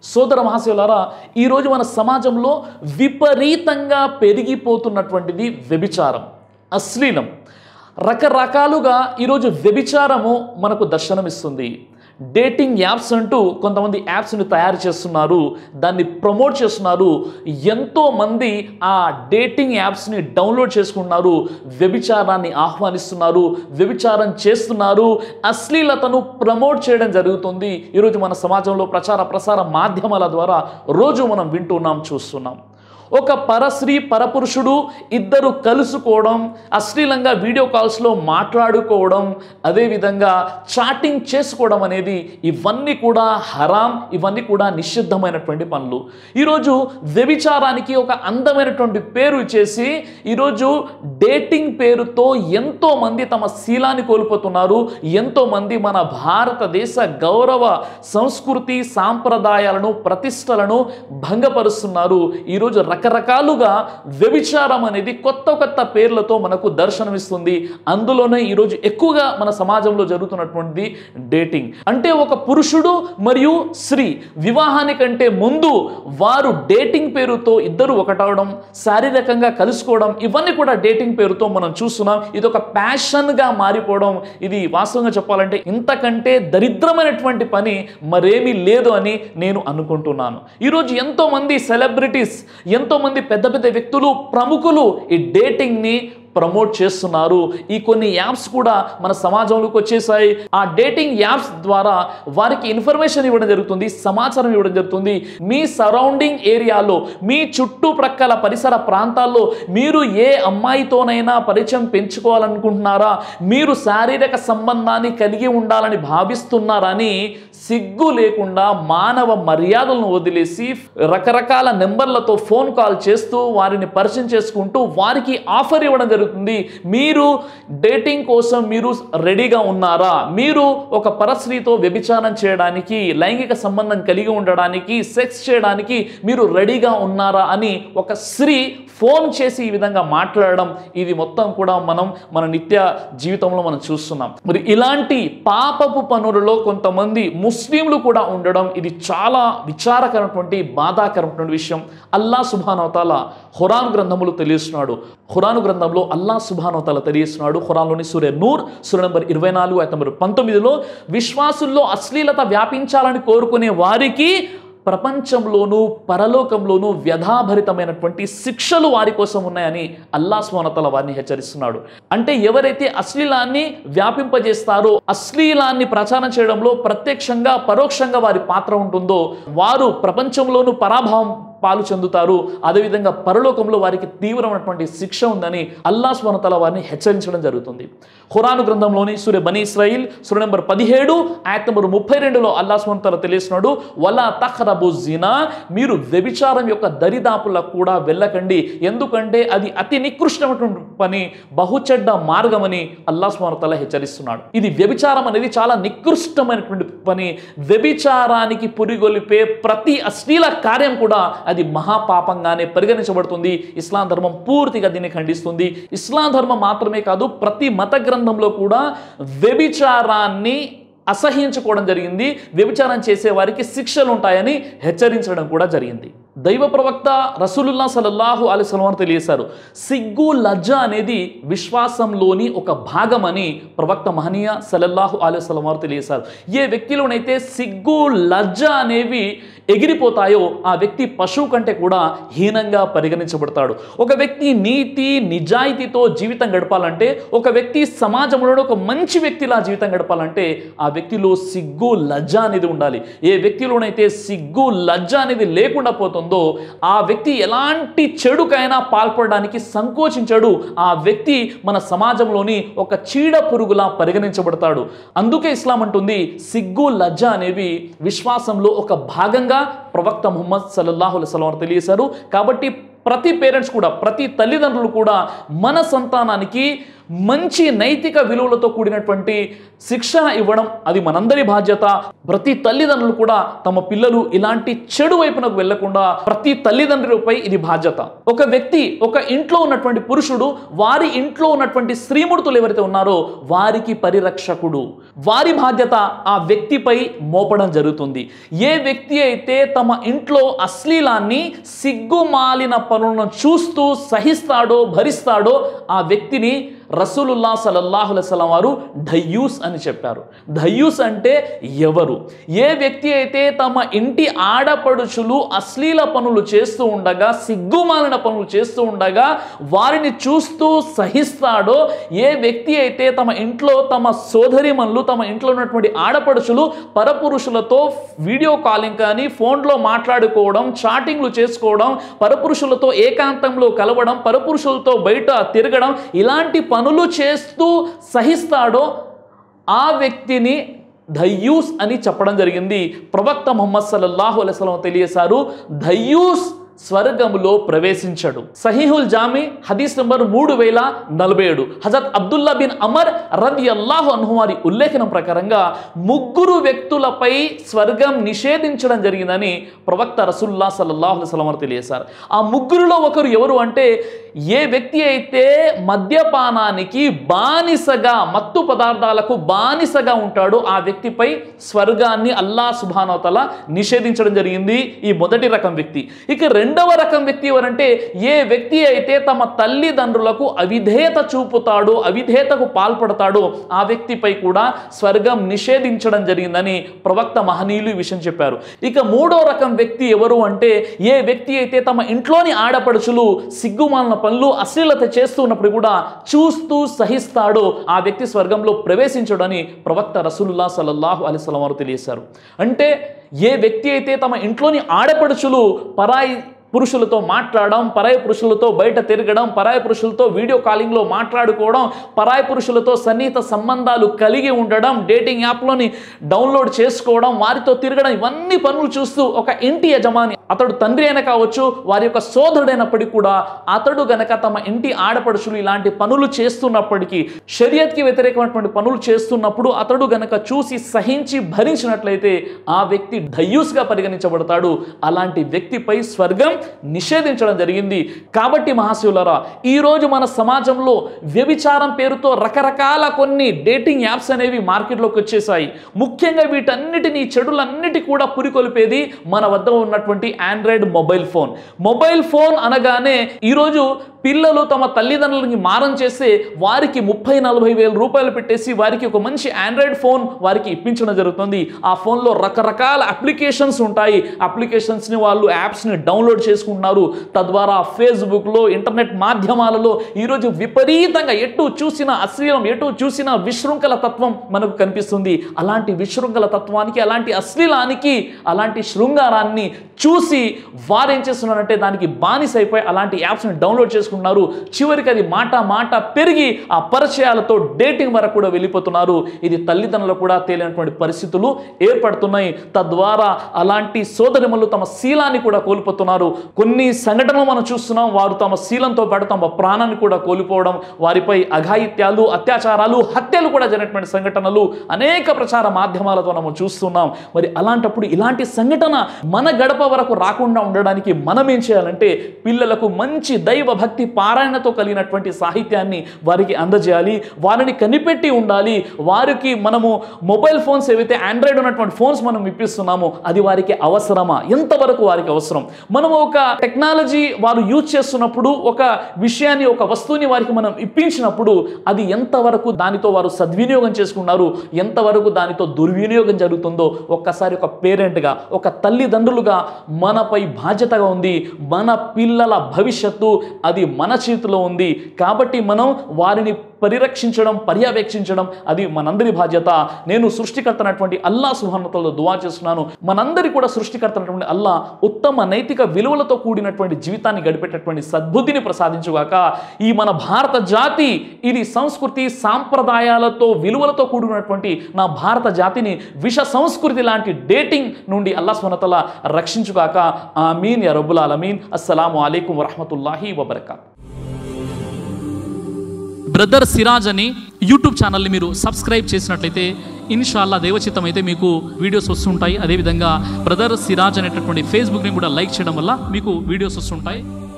సోదర మహాశివులారా ఈరోజు మన సమాజంలో విపరీతంగా పెరిగిపోతున్నటువంటిది వ్యభిచారం అశ్లీలం రకరకాలుగా ఈరోజు వ్యభిచారము మనకు దర్శనమిస్తుంది డేటింగ్ యాప్స్ అంటూ కొంతమంది యాప్స్ని తయారు చేస్తున్నారు దాన్ని ప్రమోట్ చేస్తున్నారు ఎంతో మంది ఆ డేటింగ్ యాప్స్ని డౌన్లోడ్ చేసుకుంటున్నారు వ్యభిచారాన్ని ఆహ్వానిస్తున్నారు వ్యభిచారం చేస్తున్నారు అశ్లీలతను ప్రమోట్ చేయడం జరుగుతుంది ఈరోజు మన సమాజంలో ప్రచార ప్రసార మాధ్యమాల ద్వారా రోజు మనం వింటున్నాం చూస్తున్నాం ఒక పరస్త్రీ పరపురుషుడు ఇద్దరు కలుసుకోవడం అశ్లీలంగా వీడియో కాల్స్లో మాట్లాడుకోవడం అదేవిధంగా చాటింగ్ చేసుకోవడం అనేది ఇవన్నీ కూడా హరాం ఇవన్నీ కూడా నిషిద్ధమైనటువంటి పనులు ఈరోజు వ్యభిచారానికి ఒక అందమైనటువంటి పేరు ఇచ్చేసి ఈరోజు డేటింగ్ పేరుతో ఎంతో మంది తమ శీలాన్ని కోల్పోతున్నారు ఎంతో మంది మన భారతదేశ గౌరవ సంస్కృతి సాంప్రదాయాలను ప్రతిష్టలను భంగపరుస్తున్నారు ఈరోజు రకరకాలుగా వ్యభిచారం అనేది కొత్త కొత్త పేర్లతో మనకు దర్శనమిస్తుంది అందులోనే ఈరోజు ఎక్కువగా మన సమాజంలో జరుగుతున్నటువంటిది డేటింగ్ అంటే ఒక పురుషుడు మరియు స్త్రీ వివాహానికంటే ముందు వారు డేటింగ్ పేరుతో ఇద్దరు ఒకటవడం శారీరకంగా కలుసుకోవడం ఇవన్నీ కూడా డేటింగ్ పేరుతో మనం చూస్తున్నాం ఇది ఒక ప్యాషన్గా మారిపోవడం ఇది వాస్తవంగా చెప్పాలంటే ఇంతకంటే దరిద్రమైనటువంటి పని మరేమీ లేదు అని నేను అనుకుంటున్నాను ఈరోజు ఎంతో మంది సెలబ్రిటీస్ ఎంతో మంది పెద్ద పెద్ద వ్యక్తులు ప్రముఖులు ఈ డేటింగ్ని ప్రమోట్ చేస్తున్నారు ఈ కొన్ని యాప్స్ కూడా మన సమాజంలోకి వచ్చేసాయి ఆ డేటింగ్ యాప్స్ ద్వారా వారికి ఇన్ఫర్మేషన్ ఇవ్వడం జరుగుతుంది సమాచారం ఇవ్వడం జరుగుతుంది మీ సరౌండింగ్ ఏరియాలో మీ చుట్టుప్రక్కల పరిసర ప్రాంతాల్లో మీరు ఏ అమ్మాయితోనైనా పరిచయం పెంచుకోవాలనుకుంటున్నారా మీరు శారీరక సంబంధాన్ని కలిగి ఉండాలని భావిస్తున్నారని సిగ్గు లేకుండా మానవ మర్యాదలను వదిలేసి రకరకాల నెంబర్లతో ఫోన్ కాల్ చేస్తూ వారిని పరిచయం చేసుకుంటూ వారికి ఆఫర్ ఇవ్వడం జరుగుతుంది మీరు డేటింగ్ కోసం మీరు రెడీగా ఉన్నారా మీరు ఒక పరస్త్రీతో వ్యభిచారం చేయడానికి లైంగిక సంబంధం కలిగి ఉండడానికి సెక్స్ చేయడానికి మీరు రెడీగా ఉన్నారా అని ఒక స్త్రీ ఫోన్ చేసి ఈ విధంగా మాట్లాడడం ఇది మొత్తం కూడా మనం మన నిత్య జీవితంలో మనం చూస్తున్నాం మరి ఇలాంటి పాపపు పనులలో కొంతమంది ముస్లింలు కూడా ఉండడం ఇది చాలా విచారకరమైనటువంటి బాధాకరమైనటువంటి విషయం అల్లా సుభానవతాల హురాన్ గ్రంథములు తెలియస్తున్నాడు హురాను గ్రంథంలో అల్లా సుభానవతాల తెలియస్తున్నాడు హురాన్లోని సూర్య నూర్ సూర్య నెంబర్ ఇరవై నాలుగు అయితే నెంబర్ పంతొమ్మిదిలో విశ్వాసుల్లో అశ్లీలత వ్యాపించాలని కోరుకునే వారికి ప్రపంచంలోనూ పరలోకంలోనూ వ్యధాభరితమైనటువంటి శిక్షలు వారి కోసం ఉన్నాయని అల్లా స్వనతల వారిని హెచ్చరిస్తున్నాడు అంటే ఎవరైతే అశ్లీలాన్ని వ్యాపింపజేస్తారో అశ్లీలాన్ని ప్రచారం చేయడంలో ప్రత్యక్షంగా పరోక్షంగా వారి పాత్ర ఉంటుందో వారు ప్రపంచంలోనూ పరాభావం పాలు చెందుతారు అదేవిధంగా పరలోకంలో వారికి తీవ్రమైనటువంటి శిక్ష ఉందని అల్లా స్వనతల వారిని హెచ్చరించడం జరుగుతుంది ఖురాను గ్రంథంలోని సూర్య బనీ ఇస్రాయిల్ సూర్య నెంబర్ పదిహేడు ఆయత్ నెంబర్ ముప్పై రెండులో అల్లా స్వనతల తెలియస్తున్నాడు వలా తఖరబు జినా మీరు వ్యభిచారం యొక్క దరిదాపులకు కూడా వెళ్ళకండి ఎందుకంటే అది అతి నికృష్టమైనటువంటి పని బహుచెడ్డ మార్గమని అల్లా స్వనతల హెచ్చరిస్తున్నాడు ఇది వ్యభిచారం అనేది చాలా నికృష్టమైనటువంటి పని వ్యభిచారానికి పురిగొలిపే ప్రతి అశ్లీల కార్యం కూడా అది మహాపాపంగానే పరిగణించబడుతుంది ఇస్లాం ధర్మం పూర్తిగా దీన్ని ఖండిస్తుంది ఇస్లాం ధర్మం మాత్రమే కాదు ప్రతి మత గ్రంథంలో కూడా వ్యభిచారాన్ని అసహించుకోవడం జరిగింది వ్యభిచారం చేసే వారికి శిక్షలు ఉంటాయని హెచ్చరించడం కూడా జరిగింది దైవ ప్రవక్త రసూలుల్లా సలల్లాహు అలీ సలమాన్ తెలియజేశారు సిగ్గు లజ్జ అనేది విశ్వాసంలోని ఒక భాగమని ప్రవక్త మహనీయ సలల్లాహు అలీ సలమారు తెలియజేశారు ఏ వ్యక్తిలోనైతే సిగ్గు లజ్జ అనేవి ఎగిరిపోతాయో ఆ వ్యక్తి పశువు కంటే కూడా హీనంగా పరిగణించబడతాడు ఒక వ్యక్తి నీతి నిజాయితీతో జీవితం గడపాలంటే ఒక వ్యక్తి సమాజంలో ఒక మంచి వ్యక్తిలా జీవితం గడపాలంటే ఆ వ్యక్తిలో సిగ్గు లజ్జ అనేది ఉండాలి ఏ వ్యక్తిలోనైతే సిగ్గు లజ్జ అనేది లేకుండా పోతుందో ఆ వ్యక్తి ఎలాంటి చెడుకైనా పాల్పడడానికి సంకోచించడు ఆ వ్యక్తి మన సమాజంలోని ఒక చీడ పురుగులా పరిగణించబడతాడు అందుకే ఇస్లాం అంటుంది సిగ్గు లజ్జ అనేవి విశ్వాసంలో ఒక భాగంగా ప్రవక్త ముహమ్మద్ సల్లల్లాహు అలైహి వసల్లం తెలియజేశారు కాబట్టి ప్రతి పేరెంట్స్ కూడా ప్రతి తల్లిదండ్రులు కూడా మన సంతానానికి మంచి నైతిక విలువలతో కూడినటువంటి శిక్షణ ఇవ్వడం అది మనందరి బాధ్యత ప్రతి తల్లిదండ్రులు కూడా తమ పిల్లలు ఇలాంటి చెడు వైపునకు వెళ్లకుండా ప్రతి తల్లిదండ్రులపై ఇది బాధ్యత ఒక వ్యక్తి ఒక ఇంట్లో ఉన్నటువంటి పురుషుడు వారి ఇంట్లో ఉన్నటువంటి స్త్రీమూర్తులు ఎవరైతే ఉన్నారో వారికి పరిరక్షకుడు వారి బాధ్యత ఆ వ్యక్తిపై మోపడం జరుగుతుంది ఏ వ్యక్తి అయితే తమ ఇంట్లో అశ్లీలాన్ని సిగ్గుమాలిన పనులను చూస్తూ సహిస్తాడో భరిస్తాడో ఆ వ్యక్తిని రసూలుల్లా సలల్లాహుల సలం వారు ధయ్యూస్ అని చెప్పారు ధయ్యూస్ అంటే ఎవరు ఏ వ్యక్తి అయితే తమ ఇంటి ఆడపడుచులు అశ్లీల పనులు చేస్తూ ఉండగా సిగ్గుమాలిన పనులు చేస్తూ ఉండగా వారిని చూస్తూ సహిస్తాడో ఏ వ్యక్తి అయితే తమ ఇంట్లో తమ సోదరిమణులు తమ ఇంట్లో ఉన్నటువంటి ఆడపడుచులు పరపురుషులతో వీడియో కాలింగ్ కానీ ఫోన్లో మాట్లాడుకోవడం చాటింగ్లు చేసుకోవడం పరపురుషులతో ఏకాంతంలో కలవడం పరపురుషులతో బయట తిరగడం ఇలాంటి పనులు చేస్తూ సహిస్తాడో ఆ వ్యక్తిని ధయ్యూస్ అని చెప్పడం జరిగింది ప్రవక్త ముహమ్మద్ సల్లల్లాహు అలైస్లం తెలియసారు ధయ్యూస్ స్వర్గములో ప్రవేశించడు సహీహుల్ జామి హదీస్ నంబర్ మూడు వేల నలభై ఏడు హజరత్ అబ్దుల్లా బిన్ అమర్ రది అల్లాహు అన్హు వారి ఉల్లేఖనం ప్రకారంగా ముగ్గురు వ్యక్తులపై స్వర్గం నిషేధించడం జరిగిందని ప్రవక్త రసుల్లా సల్లల్లాహు అలైస్లం వారు తెలియజేశారు ఆ ముగ్గురులో ఒకరు ఎవరు అంటే ఏ వ్యక్తి అయితే మద్యపానానికి బానిసగా మత్తు పదార్థాలకు బానిసగా ఉంటాడో ఆ వ్యక్తిపై స్వర్గాన్ని అల్లా సుభానవతల నిషేధించడం జరిగింది ఈ మొదటి రకం వ్యక్తి ఇక రెండవ రకం వ్యక్తి ఎవరంటే ఏ వ్యక్తి అయితే తమ తల్లిదండ్రులకు అవిధేయత చూపుతాడో అవిధేయతకు పాల్పడతాడో ఆ వ్యక్తిపై కూడా స్వర్గం నిషేధించడం జరిగిందని ప్రవక్త మహనీయులు ఈ విషయం చెప్పారు ఇక మూడో రకం వ్యక్తి ఎవరు అంటే ఏ వ్యక్తి అయితే తమ ఇంట్లోని ఆడపడుచులు సిగ్గుమాలిన పనులు అశ్లీలత చేస్తూ ఉన్నప్పుడు కూడా చూస్తూ సహిస్తాడో ఆ వ్యక్తి స్వర్గంలో ప్రవేశించడని ప్రవక్త రసూలుల్లా సల్లల్లాహు అలైస్లం వారు తెలియజేశారు అంటే ఏ వ్యక్తి అయితే తమ ఇంట్లోని ఆడపడుచులు పరాయి పురుషులతో మాట్లాడడం పరాయి పురుషులతో బయట తిరగడం పరాయి పురుషులతో వీడియో కాలింగ్లో మాట్లాడుకోవడం పరాయి పురుషులతో సన్నిహిత సంబంధాలు కలిగి ఉండడం డేటింగ్ యాప్లోని డౌన్లోడ్ చేసుకోవడం వారితో తిరగడం ఇవన్నీ పనులు చూస్తూ ఒక ఇంటి యజమాని అతడు తండ్రి అయినా కావచ్చు వారి యొక్క సోదరుడైనప్పటికీ కూడా అతడు గనక తమ ఇంటి ఆడపడుచులు ఇలాంటి పనులు చేస్తున్నప్పటికీ షరియత్కి వ్యతిరేకమైనటువంటి పనులు చేస్తున్నప్పుడు అతడు గనక చూసి సహించి భరించినట్లయితే ఆ వ్యక్తి డయ్యూస్గా పరిగణించబడతాడు అలాంటి వ్యక్తిపై స్వర్గం నిషేధించడం జరిగింది కాబట్టి మహాశివులరా ఈరోజు మన సమాజంలో వ్యభిచారం పేరుతో రకరకాల కొన్ని డేటింగ్ యాప్స్ అనేవి మార్కెట్లోకి వచ్చేసాయి ముఖ్యంగా వీటన్నిటిని చెడులన్నిటి కూడా పురికొల్పేది మన వద్ద ఉన్నటువంటి Android mobile phone mobile phone అనగానే ఈరోజు పిల్లలు తమ తల్లిదండ్రులకి మారం చేస్తే వారికి ముప్పై నలభై వేల రూపాయలు పెట్టేసి వారికి ఒక మంచి ఆండ్రాయిడ్ ఫోన్ వారికి ఇప్పించడం జరుగుతుంది ఆ ఫోన్లో రకరకాల అప్లికేషన్స్ ఉంటాయి అప్లికేషన్స్ని వాళ్ళు యాప్స్ని డౌన్లోడ్ చేసుకుంటున్నారు తద్వారా ఫేస్బుక్లో ఇంటర్నెట్ మాధ్యమాలలో ఈరోజు విపరీతంగా ఎటు చూసిన అశ్లీలం ఎటు చూసిన విశృంఖల తత్వం మనకు కనిపిస్తుంది అలాంటి విశృంఖల తత్వానికి అలాంటి అశ్లీలానికి అలాంటి శృంగారాన్ని చూసి వారేం చేస్తున్నారంటే దానికి బానిస అయిపోయి అలాంటి యాప్స్ని డౌన్లోడ్ చేసుకుంటున్నారు చివరికి అది మాట మాట పెరిగి ఆ పరిచయాలతో డేటింగ్ వరకు కూడా వెళ్ళిపోతున్నారు ఇది తల్లిదండ్రులు కూడా తేలినటువంటి పరిస్థితులు ఏర్పడుతున్నాయి తద్వారా అలాంటి సోదరిమలు తమ శీలాన్ని కూడా కోల్పోతున్నారు కొన్ని సంఘటనలు మనం చూస్తున్నాం వారు తమ శీలంతో పాటు తమ ప్రాణాన్ని కూడా కోల్పోవడం వారిపై అఘాయిత్యాలు అత్యాచారాలు హత్యలు కూడా జరిగినటువంటి సంఘటనలు అనేక ప్రచార మాధ్యమాలతో మనం చూస్తున్నాం మరి అలాంటప్పుడు ఇలాంటి సంఘటన మన గడప వరకు రాకుండా ఉండడానికి మనం ఏం చేయాలంటే పిల్లలకు మంచి దైవ భక్తి పారాయణతో కలిగినటువంటి సాహిత్యాన్ని వారికి అందజేయాలి వారిని కనిపెట్టి ఉండాలి వారికి మనము మొబైల్ ఫోన్స్ ఏవైతే ఆండ్రాయిడ్ ఉన్నటువంటి ఫోన్స్ మనం ఇప్పిస్తున్నామో అది వారికి అవసరమా ఎంతవరకు వారికి అవసరం మనము ఒక టెక్నాలజీ వారు యూజ్ చేస్తున్నప్పుడు ఒక విషయాన్ని ఒక వస్తువుని వారికి మనం ఇప్పించినప్పుడు అది ఎంతవరకు దానితో వారు సద్వినియోగం చేసుకున్నారు ఎంతవరకు దానితో దుర్వినియోగం జరుగుతుందో ఒక్కసారి ఒక పేరెంట్గా ఒక తల్లిదండ్రులుగా మనపై బాధ్యతగా ఉంది మన పిల్లల భవిష్యత్తు అది మన చేతిలో ఉంది కాబట్టి మనం వారిని పరిరక్షించడం పర్యవేక్షించడం అది మనందరి బాధ్యత నేను సృష్టికర్తనటువంటి అల్లా సుహానతలో దువా చేస్తున్నాను మనందరి కూడా సృష్టికర్తనటువంటి అల్లా ఉత్తమ నైతిక విలువలతో కూడినటువంటి జీవితాన్ని గడిపేటటువంటి సద్బుద్ధిని ప్రసాదించుగాక ఈ మన భారత జాతి ఇది సంస్కృతి సాంప్రదాయాలతో విలువలతో కూడినటువంటి నా భారత జాతిని విష సంస్కృతి లాంటి డేటింగ్ నుండి అల్లా సునతల రక్షించుగాక ఆమీన్ యా రబ్బుల్ ఆలమీన్ అస్సలాము అలైకుం వరహమతుల్లాహి వబర్కాత్ బ్రదర్ సిరాజ్ అని యూట్యూబ్ ఛానల్ని మీరు సబ్స్క్రైబ్ చేసినట్లయితే ఇన్షాల్లా దేవచిత్తం అయితే మీకు వీడియోస్ వస్తుంటాయి అదేవిధంగా బ్రదర్ సిరాజ్ అనేటటువంటి ఫేస్బుక్ని కూడా లైక్ చేయడం వల్ల మీకు వీడియోస్ వస్తుంటాయి